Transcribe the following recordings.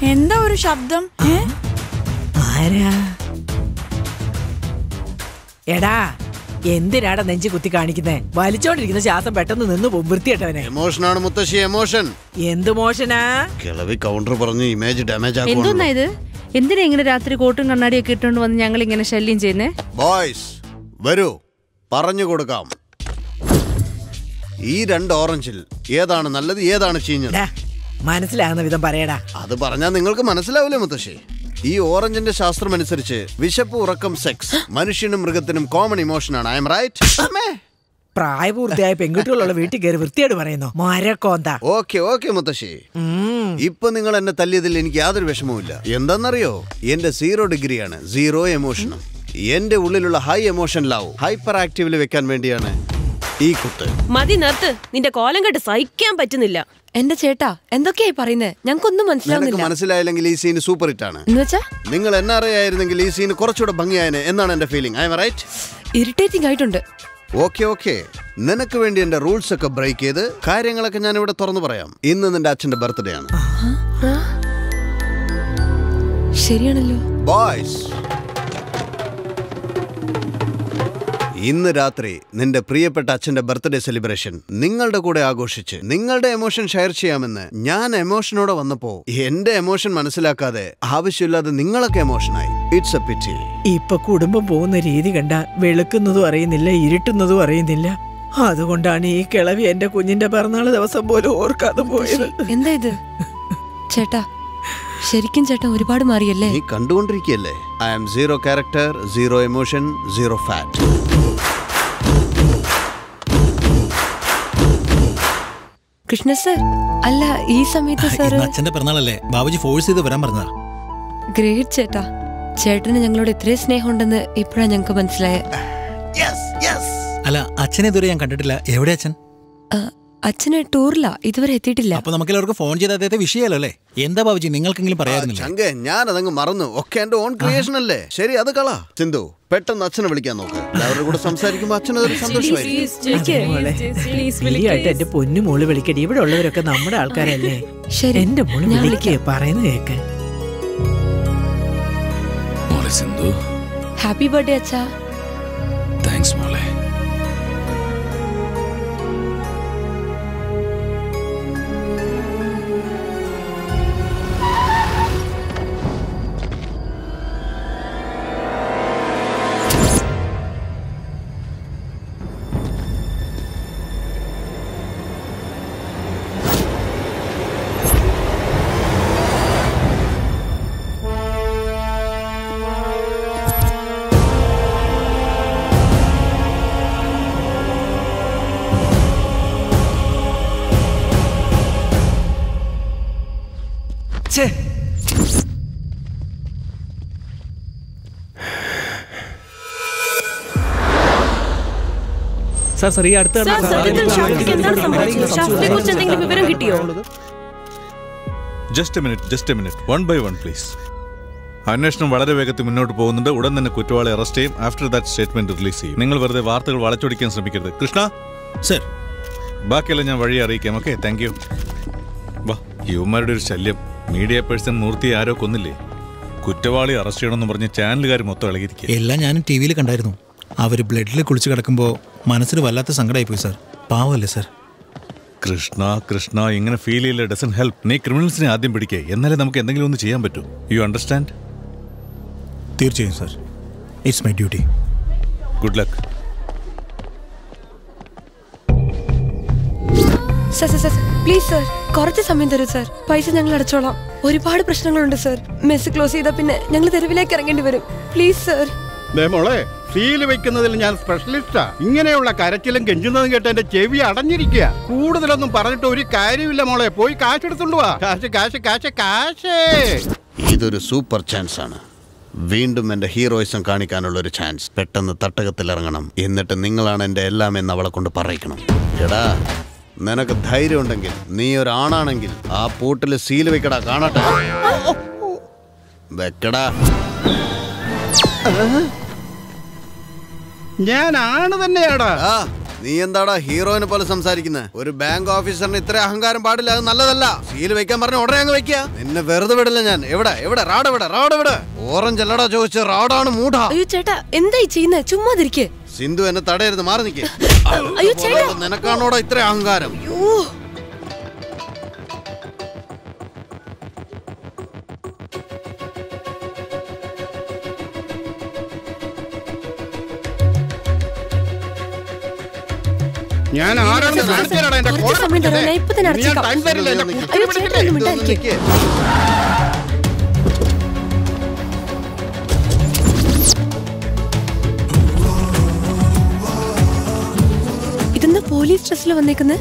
എന്താ ഒരു ശബ്ദം ഏ ആരാ എടാ എന്തിനാടാ നെഞ്ചി കുത്തി കാണിക്കുന്നേ വലിച്ചോണ്ടിരിക്കുന്ന ശ്വാസം പെട്ടെന്ന് നിന്ന് പോകും വൃത്തിയിട്ടവനെ എമോഷനാണ് മുത്തശ്ശി എമോഷൻ എന്ത് മോഷനാ കിളവി കൗണ്ടർ പറഞ്ഞ് ഇമേജ് ഡാമേജ് എന്തോന്നാ ആക്കുവാണ് ഇത് എന്തിനാ ഇങ്ങനെ രാത്രി കോട്ടും കണ്ണാടിയൊക്കെ ഇട്ടുകൊണ്ട് വന്ന് ഞങ്ങൾ ഇങ്ങനെ ശല്യം ചെയ്യുന്നേ ബോയ്സ് വരൂ പറഞ്ഞു കൊടുക്കാം ഈ രണ്ട് ഓറഞ്ചിൽ ഏതാണ് നല്ലത് ഏതാണ് ചീഞ്ഞത് എടാ, മനസ്സിലാകുന്ന വിധം പറയടാ അത് പറഞ്ഞാൽ നിങ്ങൾക്ക് മനസ്സിലാവില്ലേ മുത്തശ്ശി ഈ ഓറഞ്ചിന്റെ ശാസ്ത്രം അനുസരിച്ച് വിശപ്പ് ഉറക്കം സെക്സ് മനുഷ്യനും മൃഗത്തിനും കോമൺ ഇമോഷനാണ് ഐ എം റൈറ്റ് പ്രായപൂർത്തിയായ പെൺകുട്ടികളുള്ള വീട്ടിൽ കയറി വൃത്തിയോട് പറയുന്നു മരക്കോന്ത ഓക്കെ ഓക്കെ മുത്തശ്ശി ഇപ്പൊ നിങ്ങൾ എന്നെ തല്ലിയതിൽ എനിക്ക് യാതൊരു വിഷമവുമില്ല എന്താണെന്നറിയോ എന്റെ സീറോ ഡിഗ്രിയാണ് സീറോ എമോഷനും എന്റെ ഉള്ളിലുള്ള ഹൈ എമോഷൻ ലവ് ഹൈപ്പർ ആക്റ്റീവില് വെക്കാൻ വേണ്ടിയാണ് ഈ കുത്ത് മതി നിർത്ത് നിന്റെ കോലം കെട്ട് സഹിക്കാൻ പറ്റുന്നില്ല എന്റെ ചേട്ടാ എന്തൊക്കെയായി പറയുന്നേ ഞങ്ങൾക്കൊന്നും നിനക്ക് മനസ്സിലാവുന്നില്ല മനസ്സിലായില്ലെങ്കിൽ ഈ സീൻ സൂപ്പർ ഹിറ്റ് ആണ് എന്നുവെച്ചാ നിങ്ങൾ എൻ ആർ ഐ ആയിരുന്നെങ്കിൽ ഈ സീൻ കുറച്ചുകൂടെ ഭംഗിയായനെ എന്നാണ് എന്റെ feeling I'm right irritating ആയിട്ടുണ്ട് ഓക്കെ ഓക്കെ നിനക്ക് വേണ്ടി എന്റെ റൂൾസ് ഒക്കെ ബ്രേക്ക് ചെയ്ത് കാര്യങ്ങളൊക്കെ ഞാൻ ഇവിടെ തുറന്നു പറയാം ഇന്ന് നിന്റെ അച്ഛന്റെ ബർത്ത്ഡേ ആണ് ശരിയാണല്ലോ ബോയ്സ് ഇന്ന് രാത്രി നിന്റെ പ്രിയപ്പെട്ട അച്ഛന്റെ ബർത്ത്ഡേ സെലിബ്രേഷൻ നിങ്ങളുടെ കൂടെ ആഘോഷിച്ച് നിങ്ങളുടെ എമോഷൻ ഷെയർ ചെയ്യാമെന്ന് ഞാൻ എമോഷനോടെ വന്നപ്പോ എന്റെ എമോഷൻ മനസ്സിലാക്കാതെ ആവശ്യമില്ലാതെ നിങ്ങളൊക്കെ എമോഷനായി ഇറ്റ്സ് എ പിറ്റി ഇപ്പൊ കുടുംബം പോകുന്ന രീതി കണ്ട വെളുക്കുന്നതും അറിയുന്നില്ല ഇരുട്ടുന്നതും അറിയുന്നില്ല അതുകൊണ്ടാണ് ഈ കിളവി എന്റെ കുഞ്ഞിന്റെ പിറന്നാൾ ദിവസം പോലും ഓർക്കാതെ പോയത് എന്താ ഇത് ചേട്ടാ ശരിക്കും ചേട്ടാ ഒരുപാട് മാറിയല്ലേ നീ കണ്ടുകൊണ്ടിരിക്കുകയല്ലേ I am zero character zero emotion zero fat Krishna sir അല്ല ഈ സമയത്ത് സാർ ഇന്ന് അച്ഛന്റെ പിറന്നാളല്ലേ ബാബുജി ഫോഴ്സ് ചെയ്ത് വരാൻ പറഞ്ഞതാ ഗ്രേറ്റ് ചേട്ടാ ചേട്ടന് ഞങ്ങളോട് ഇത്രയും സ്നേഹം ഉണ്ടെന്ന് ഇപ്പോഴാണ് ഞങ്ങൾക്ക് മനസ്സിലായത് അല്ല അച്ഛനെ ഇതുവരെ ഞാൻ കണ്ടിട്ടില്ല എവിടെ അച്ഛൻ അച്ഛന് ടൂറിലാ ഇതുവരെ എത്തിയിട്ടില്ല അപ്പൊ നമുക്ക് എല്ലാവർക്കും ഫോൺ ചെയ്ത് അദ്ദേഹത്തെ വിഷയമല്ലോ അല്ലേ എന്താ ബാബുജി നിങ്ങൾക്കെങ്കിലും പറയാറുന്നില്ല ചങ്കെ ഞാൻ അതങ്ങ് മറന്നു ഒക്കെ എന്റെ ഓൺ ക്രിയേഷൻ അല്ലേ ശരി അത് കള സിന്ധു പെട്ടെന്ന് അച്ഛനെ വിളിക്കാൻ നോക്ക് അവരുടെ കൂടെ സംസാരിക്കുമ്പോ അച്ഛൻ അതൊരു സന്തോഷമായിരിക്കും മോളെ, ഫ്രീയായിട്ട് എന്റെ പൊന്നു മോള് വിളിക്കടി ഇവിടെ ഉള്ളവരൊക്കെ നമ്മുടെ ആൾക്കാരല്ലേ ശരി എന്റെ മോള് ഞാൻ വിളിക്കേ പറയുന്നത് കേക്ക് മോളെ സിന്ധു ഹാപ്പി ബർത്ത്ഡേ അച്ഛാ താങ്ക്സ് മോളെ സാർ സാർ ഈ അടുത്ത സാർ, സത്യത്തിൽ ഷാഫിക്ക് എന്താണ് സംഭവിച്ചത് ഷാഫിനെ കുറിച്ച് എന്തെങ്കിലും വിവരം കിട്ടിയോ just a minute just a minute one by one please അന്വേഷണം വളരെ വേഗത്തിൽ മുന്നോട്ട് പോകുന്നുണ്ട് ഉടൻ തന്നെ കുറ്റവാളി അറസ്റ്റ് ചെയ്യും ആഫ്റ്റർ ദാറ്റ് സ്റ്റേറ്റ്മെന്റ് റിലീസ് ചെയ്യും നിങ്ങൾ വെറുതെ വാർത്തകൾ വളച്ചൊടിക്കാൻ ശ്രമിക്കരുത് കൃഷ്ണ സർ ബാക്കിയെല്ലാം ഞാൻ വഴി അറിയിക്കാം ഓക്കെ താങ്ക് യു വാ യുവമാരുടെ ഒരു ശല്യം മീഡിയ പേഴ്സൺ മൂർത്തിയെ ആരോ കൊന്നില്ലേ കുറ്റവാളി അറസ്റ്റ് ചെയ്യണമെന്ന് പറഞ്ഞ് ചാനലുകാർ മൊത്തം ഇളകിയിരിക്കുക എല്ലാം ഞാനും ടി വിയിൽ കണ്ടായിരുന്നു അവർ ബ്ലഡിൽ കുളിച്ച് കിടക്കുമ്പോൾ മനസ്സിന് വല്ലാത്ത സങ്കടമായി പോയി സാർ പാവമല്ലേ സാർ കൃഷ്ണ കൃഷ്ണ ഇങ്ങനെ ഫീൽ ചെയ്യില്ല ഡസൻ ഹെൽപ്പ് നീ ക്രിമിനൽസിനെ ആദ്യം പിടിക്കേ എന്നാലേ നമുക്ക് എന്തെങ്കിലും ഒന്ന് ചെയ്യാൻ പറ്റൂ യു അണ്ടർസ്റ്റാൻഡ് തീർച്ചയായും sir it's my duty good luck sir sir sir please sir കുറച്ച് സമയം തരൂ സർ പൈസ ഞങ്ങൾ അടച്ചോളാം ഒരുപാട് പ്രശ്നങ്ങളുണ്ട് സർ മെസ്സ് ക്ലോസ് ചെയ്താൽ പിന്നെ ഞങ്ങൾ തെരുവിലേക്ക് ഇറങ്ങേണ്ടി വരും പ്ലീസ് സർ ദേ മോളെ സീല് വെക്കുന്നതിൽ ഞാൻ സ്പെഷ്യലിസ്റ്റാ ഇങ്ങനെയുള്ള കരച്ചിലും കെഞ്ചുന്നതും കേട്ട് എന്റെ ചെവി അടഞ്ഞിരിക്കുക കൂടുതലൊന്നും പറഞ്ഞിട്ട് ഒരു കാര്യമില്ല മോളെ പോയി കാശ് എടുത്തോണ്ട് വാ കാശ് കാശ് കാശ് കാശ് ഇതൊരു സൂപ്പർ ചാൻസ് ആണ് വീണ്ടും എന്റെ ഹീറോയിസം കാണിക്കാനുള്ള ഒരു ചാൻസ് പെട്ടെന്ന് തട്ടകത്തിൽ ഇറങ്ങണം എന്നിട്ട് നിങ്ങളാണ് എന്റെ എല്ലാം എന്ന് അവളെ കൊണ്ട് പറയിക്കണം എടാ നിനക്ക് ധൈര്യം ഉണ്ടെങ്കിൽ നീ ഒരു ആണാണെങ്കിൽ ആ പൂട്ടിൽ സീൽ വെക്കടാ കാണട്ടെ വെക്കടാ ഞാൻ ആണ് തന്നെയാടാ ആ നീ എന്താടാ ഹീറോയിനെ പോലെ സംസാരിക്കുന്നത് ഒരു ബാങ്ക് ഓഫീസറിന് ഇത്ര അഹങ്കാരം പാടില്ല അത് നല്ലതല്ല സീൽ വെക്കാൻ പറഞ്ഞ ഉടനെ അങ്ങ് വെക്കുക നിന്നെ വെറുതെ വിടില്ല ഞാൻ എവിടെ എവിടെ റാഡ് എവിടെ റാഡ് എവിടെ ഓറഞ്ച് അല്ലടാ ചോദിച്ച റാഡാണ് മൂഢ അയ്യോ ചേട്ടാ എന്തായി ചെയ്യുന്നത് ചുമ്മാതിരിക്കെ സിന്ധു എന്നെ തടയരുത് മാറി നിൽക്കേ അയ്യോ ചേട്ടാ നിനക്കാണോടാ ഇത്ര അഹങ്കാരം അയ്യോ ഞാൻ ആരാണെന്ന് കാണിച്ചു തരാടാ എന്റെ കുറച്ച് സമയം തരാം, ഞാൻ ഇപ്പൊ തന്നെ നീ ഞാൻ അടച്ചേക്കാം. time തരില്ല, എന്റെ നിക്ക്. അയ്യോ, കുട്ടി ചേട്ടാ, ഒന്ന് പിടിക്കട്ടെ. മിണ്ടാതിരിക്ക്. ഇതെന്താ പോലീസ് ഡ്രസ്സിൽ വന്നേക്കുന്നത്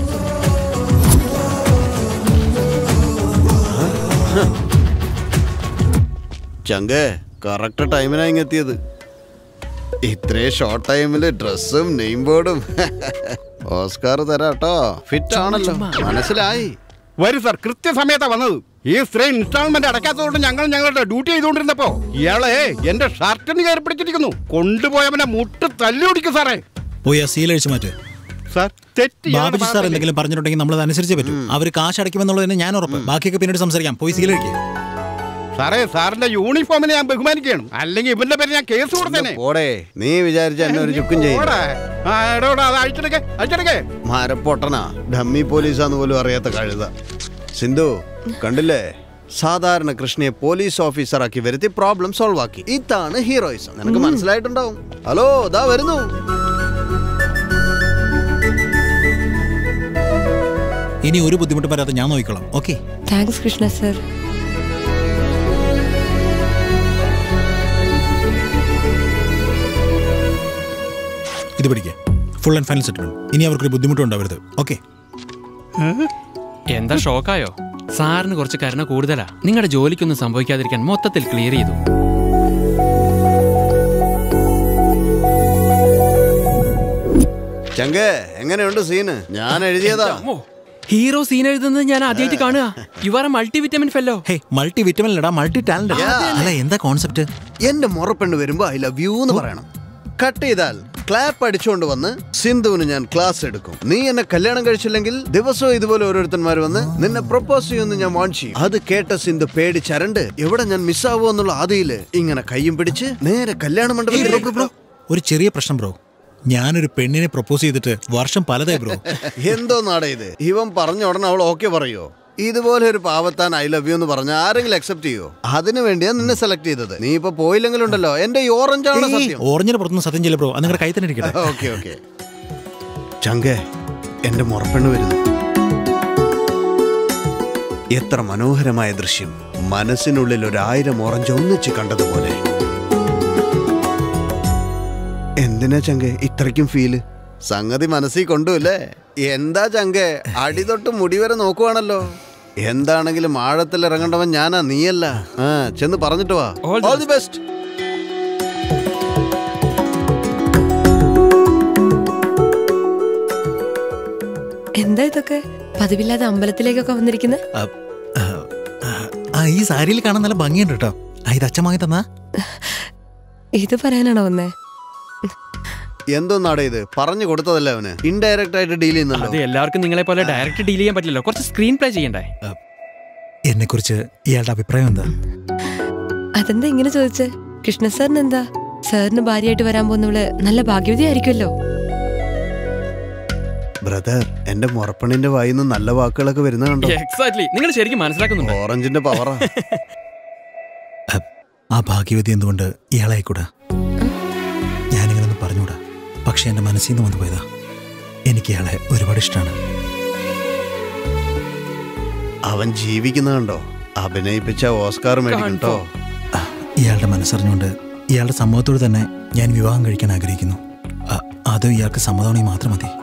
ചങ്കേ കറക്റ്റ് ടൈമിനാ ഇങ്ങെത്തിയത് ഇത്രയും ഷോർട്ട് ടൈമില് ഡ്രസ്സും നെയിം ബോർഡും ഓസ്കാർ തരാട്ടോ ഫിറ്റ് ആണല്ലോ മനസ്സിലായി വരൂ സാർ കൃത്യസമയത്താ വന്നത് ഈ സ്ത്രീ ഇൻസ്റ്റാൾമെന്റ് അടയ്ക്കാത്തതുകൊണ്ട് ഞങ്ങൾ ഞങ്ങളുടെ ഡ്യൂട്ടി ചെയ്തുകൊണ്ടിരുന്നപ്പോ ഇയാളെ എന്റെ ഷർട്ടിന് കയറി പിടിച്ചിരിക്കുന്നു കൊണ്ടുപോയവനെ മുട്ട് തല്ലി ഓടിക്കും സാറേ പോയി ആ സീൽ അഴിച്ചു മാറ്റ് സാർ തെറ്റ് ഇയാളുടെ ബാബുജി സാർ ഭാഗത്തല്ലേ? എന്തെങ്കിലും പറഞ്ഞിട്ടുണ്ടെങ്കിൽ നമ്മൾ അതനുസരിച്ചേ പറ്റൂ അവർ കാശ് അടയ്ക്കുമെന്നുള്ളതിന് ഞാൻ ഉറപ്പ് ബാക്കിയൊക്കെ പിന്നീട് സംസാരിക്കാം പോയി സീൽ അഴിക്കുക സാറേ സാറിന്റെ യൂണിഫോമിനെ ഞാൻ ബഹുമാനിക്കുകയാണ് അല്ലെങ്കിൽ ഇവന്റെ പേര് ഞാൻ കേസ് കൊടുത്തേനെ പോടെ നീ വിചാരിച്ച എന്നെ ഒരു ചുക്കും ചെയ്യും ഓടെ. ആ, എടാ, എടാ, അത് അഴിച്ചെടുക്കേ അഴിച്ചെടുക്കേ മരപ്പൊട്ടനാ ഡമ്മി പോലീസാന്ന് പോലും അറിയാത്ത കഴുത സിന്ധു കണ്ടില്ലേ സാധാരണ കൃഷ്ണയെ പോലീസ് ഓഫീസറാക്കി വരുത്തി പ്രോബ്ലം സോൾവ് ആക്കി ഇതാണ് ഹീറോയിസം നിനക്ക് മനസ്സിലായിട്ടുണ്ടാവും ഹലോ ദാ വരുന്നു ഇനി ഒരു ബുദ്ധിമുട്ടും വരാതെ ഞാൻ നോക്കിക്കോളാം ഓക്കെ താങ്ക്സ് കൃഷ്ണ സർ ഇത് പിടിക്കുക ഫുൾ ആൻഡ് ഫൈനൽ സെറ്റിൽമെന്റ് ഇനി അവർക്കൊരു ബുദ്ധിമുട്ടും ഉണ്ടാവരുത് ഓക്കെ എന്താ ഷോക്കായോ സാറിന് കുറച്ച് കരുണ കൂടുതലാ നിങ്ങളുടെ ജോലിക്കൊന്നും സംഭവിക്കാതിരിക്കാൻ മൊത്തത്തിൽ ക്ലിയർ ചെയ്തു ചങ്കേ എങ്ങനെയുണ്ട് സീന് ഞാൻ എഴുതിയതാ അമ്മോ, ഹീറോ സീൻ എഴുതുന്നത് ഞാൻ ആദ്യമായിട്ട് കാണുക you are a multi vitamin fellow hey multi vitamin ഇടാ മൾട്ടി ടാലന്റ് അല്ല എന്താ കോൺസെപ്റ്റ് എന്റെ മുറപ്പെണ്ണ് വരുമ്പോ ഐ ലവ് യു എന്ന് പറയണം കട്ട് ചെയ്താൽ ക്ലാപ്പ് അടിച്ചുകൊണ്ട് വന്ന് സിന്ധുവിന് ഞാൻ ക്ലാസ് എടുക്കും നീ എന്നെ കല്യാണം കഴിച്ചില്ലെങ്കിൽ ദിവസവും ഇതുപോലെ ഓരോരുത്തന്മാർ വന്ന് നിന്നെ പ്രപ്പോസ് ചെയ്യുമെന്ന് ഞാൻ വാൺ ചെയ്യും അത് കേട്ട സിന്ധു പേടിച്ചരണ്ട് എവിടെ ഞാൻ മിസ്സാവോ എന്നുള്ള ആദിയില് ഇങ്ങനെ കയ്യും പിടിച്ച് നേരെ കല്യാണ മണ്ഡപത്തിൽ ഒരു ചെറിയ പ്രശ്നം ബ്രോ ഞാനൊരു പെണ്ണിനെ പ്രപ്പോസ് ചെയ്തിട്ട് വർഷം പലതായി ബ്രോ എന്തോ നാടേ ഇത് ഇവൻ പറഞ്ഞ ഉടനെ അവൾ ഓക്കെ പറയോ ഇതുപോലെ ഒരു പാവത്താൻ ഐ ലവ് യു എന്ന് പറഞ്ഞ ആരെങ്കിലും അക്സെപ്റ്റ് ചെയ്യോ അതിനു വേണ്ടിയാ നിന്നെ സെലക്ട് ചെയ്തത് നീ ഇപ്പൊ പോയില്ലെങ്കിലുണ്ടല്ലോ എന്റെ ഈ ഓറഞ്ച് ആണ് സത്യം ഓറഞ്ചിന് പുറത്തുനിന്ന് സത്യം ചെയ്യില്ല ബ്രോ അത് നിങ്ങളുടെ കൈ തന്നെ ഇരിക്കട്ടെ ഓക്കെ ഓക്കെ ചങ്കേ എന്റെ മുറപ്പെണ്ണ് വരുന്നു എത്ര മനോഹരമായ ദൃശ്യം മനസ്സിനുള്ളിൽ ഒരു ആയിരം ഓറഞ്ച് ഒന്നിച്ച് കണ്ടതുപോലെ എന്തിനാ ചങ്കെ ഇത്രയ്ക്കും ഫീല് സംഗതി മനസ്സിൽ കൊണ്ടുല്ലേ എന്താ ചങ്കെ അടി തൊട്ട് മുടി വരെ നോക്കുവാണല്ലോ എന്താണെങ്കിലും ആഴത്തിൽ ഇറങ്ങേണ്ടവൻ ഞാനാ നീയല്ല ആ ചെന്ന് പറഞ്ഞിട്ട് വാ All the all the best എന്താ ഇതൊക്കെ പതിവില്ലാതെ അമ്പലത്തിലേക്കൊക്കെ വന്നിരിക്കുന്നത് ആ ഈ സാരിയിൽ കാണാൻ നല്ല ഭംഗിയുണ്ട് കേട്ടോ ആ ഇത് അച്ഛൻ വാങ്ങി തന്നാ ഇത് പറയാനാണോ വന്നേ എന്തോന്നാടേ ഇത് പറഞ്ഞു കൊടുത്തതല്ലേ അവന് ഇൻഡയറക്റ്റ് ആയിട്ട് ഡീൽ അത് ചെയ്യുന്നുണ്ടോ എല്ലാവർക്കും നിങ്ങളെ പോലെ ഡയറക്റ്റ് ഡീൽ ചെയ്യാൻ പറ്റില്ലല്ലോ കുറച്ച് സ്ക്രീൻ പ്ലേ ചെയ്യണ്ടേ എന്നെ കുറിച്ച് ഇയാളുടെ അഭിപ്രായം എന്താ അതെന്താ ഇങ്ങനെ ചോദിച്ചേ കൃഷ്ണ സാറിന് എന്താ സാറിന് ഭാര്യയായിട്ട് വരാൻ പോകുന്നവള് നല്ല ഭാഗ്യവതി ആയിരിക്കുമല്ലോ ബ്രദർ എന്റെ മുറപ്പണിന്റെ വായിന്ന് നല്ല വാക്കുകളൊക്കെ വരുന്ന കണ്ടോ എക്സാക്ട്ലി നിങ്ങൾ ശരിക്കും മനസ്സിലാക്കുന്നുണ്ടോ ഓറഞ്ചിന്റെ പവറാ ആ ഭാഗ്യവതി എന്തുകൊണ്ട് ഇയാളായിക്കൂടാ ഞാനിങ്ങനൊന്നും പറഞ്ഞൂടാ പക്ഷെ എന്റെ മനസ്സിൽ നിന്ന് വന്നു പോയതാ എനിക്ക് ഇയാളെ ഒരുപാട് ഇഷ്ടമാണ് അവൻ ജീവിക്കുന്ന കണ്ടോ അഭിനയിപ്പിച്ച ഓസ്കാർ മേടിക്കും ട്ടോ ഇയാളുടെ മനസ്സറിഞ്ഞുകൊണ്ട് ഇയാളുടെ സമ്മതത്തോട് തന്നെ ഞാൻ വിവാഹം കഴിക്കാൻ ആഗ്രഹിക്കുന്നു അ- അത് ഇയാൾക്ക് സമ്മതമാണെങ്കിൽ മാത്രം മതി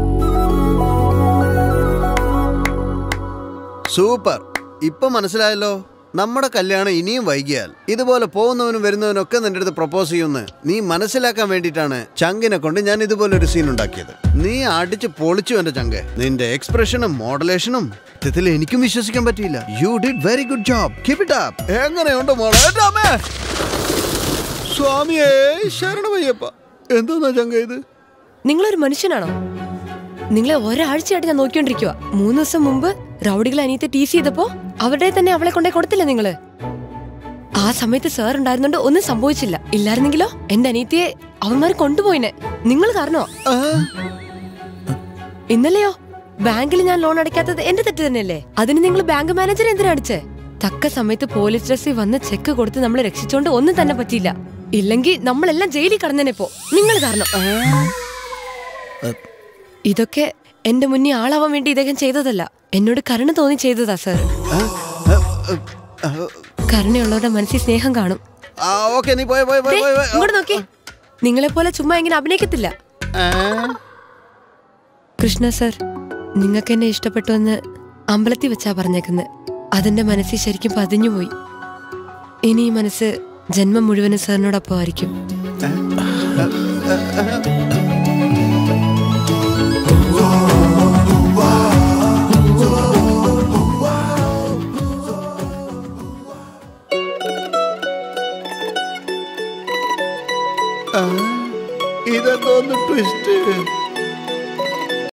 സൂപ്പർ ഇപ്പൊ മനസ്സിലായല്ലോ നമ്മുടെ കല്യാണം ഇനിയും വൈകിയാൽ ഇതുപോലെ പോകുന്നവനും വരുന്നവനും ഒക്കെ നിന്റെ അടുത്ത് പ്രപ്പോസ് ചെയ്യുമെന്ന് നീ മനസ്സിലാക്കാൻ വേണ്ടിയിട്ടാണ് ചങ്കിനെ കൊണ്ട് ഞാൻ ഇതുപോലെ ഒരു സീൻ ഉണ്ടാക്കിയത് നീ അടിച്ച് പൊളിച്ചു എന്റെ ചങ്ക് നിന്റെ എക്സ്പ്രഷനും മോഡലേഷനും സത്യത്തിൽ എനിക്കും വിശ്വസിക്കാൻ പറ്റിയില്ല you did very good job keep it up എങ്ങനെയുണ്ട് മോളെ എൻ്റെ അമ്മേ! സ്വാമിയേ ശരണമയ്യപ്പ എന്തോന്നാ ചങ്ക ഇത് നിങ്ങളൊരു മനുഷ്യനാണോ നിങ്ങളെ ഒരാഴ്ചയായിട്ട് ഞാൻ നോക്കിക്കൊണ്ടിരിക്കുക മൂന്ന് ദിവസം മുമ്പ് റൗഡികൾ അനിയത്തെ ടീസ് ചെയ്തപ്പോ അവരുടെ തന്നെ അവളെ കൊണ്ടേ കൊടുത്തില്ല നിങ്ങള് ആ സമയത്ത് സാർ ഉണ്ടായിരുന്നോണ്ട് ഒന്നും സംഭവിച്ചില്ല ഇല്ലായിരുന്നെങ്കിലോ എന്റെ അനിയത്തിയെ അവന്മാർ കൊണ്ടുപോയിനെ നിങ്ങൾ കാരണോ ഇന്നലെയോ ബാങ്കിൽ ഞാൻ ലോൺ അടയ്ക്കാത്തത് എന്റെ തെറ്റ് തന്നെയല്ലേ അതിന് നിങ്ങൾ ബാങ്ക് മാനേജർ എന്തിനാ അടിച്ചേ തക്ക സമയത്ത് പോലീസ് ഡ്രസ്സിൽ വന്ന് ചെക്ക് കൊടുത്ത് നമ്മളെ രക്ഷിച്ചോണ്ട് ഒന്നും തന്നെ പറ്റിയില്ല ഇല്ലെങ്കിൽ നമ്മളെല്ലാം ജയിലിൽ കടന്നേനെ പോ നിങ്ങൾ കാരണം ഇതൊക്കെ എന്റെ മുന്നേ ആളാവാൻ വേണ്ടി ഇദ്ദേഹം ചെയ്തതല്ല എന്നോട് കരുണ തോന്നി ചെയ്തതാ സർ കരുണയുള്ളവരുടെ മനസ്സിൽ സ്നേഹം കാണും ഓക്കെ നീ പോയ പോയ ദേ, ഇങ്ങോട്ട് നോക്കി നിങ്ങളെ പോലെ ചുമ്മാ ഇങ്ങനെ അഭിനയിക്കത്തില്ല കൃഷ്ണ സർ നിങ്ങൾക്ക് എന്നെ ഇഷ്ടപ്പെട്ടു എന്ന് അമ്പലത്തിൽ വെച്ചാ പറഞ്ഞേക്കുന്നത് അതെന്റെ മനസ്സിൽ ശരിക്കും പതിഞ്ഞുപോയി ഇനി ഈ മനസ്സ് ജന്മം മുഴുവനും സാറിനോടൊപ്പം ആയിരിക്കും ഇതെന്തോന്ന് ട്വിസ്റ്റ്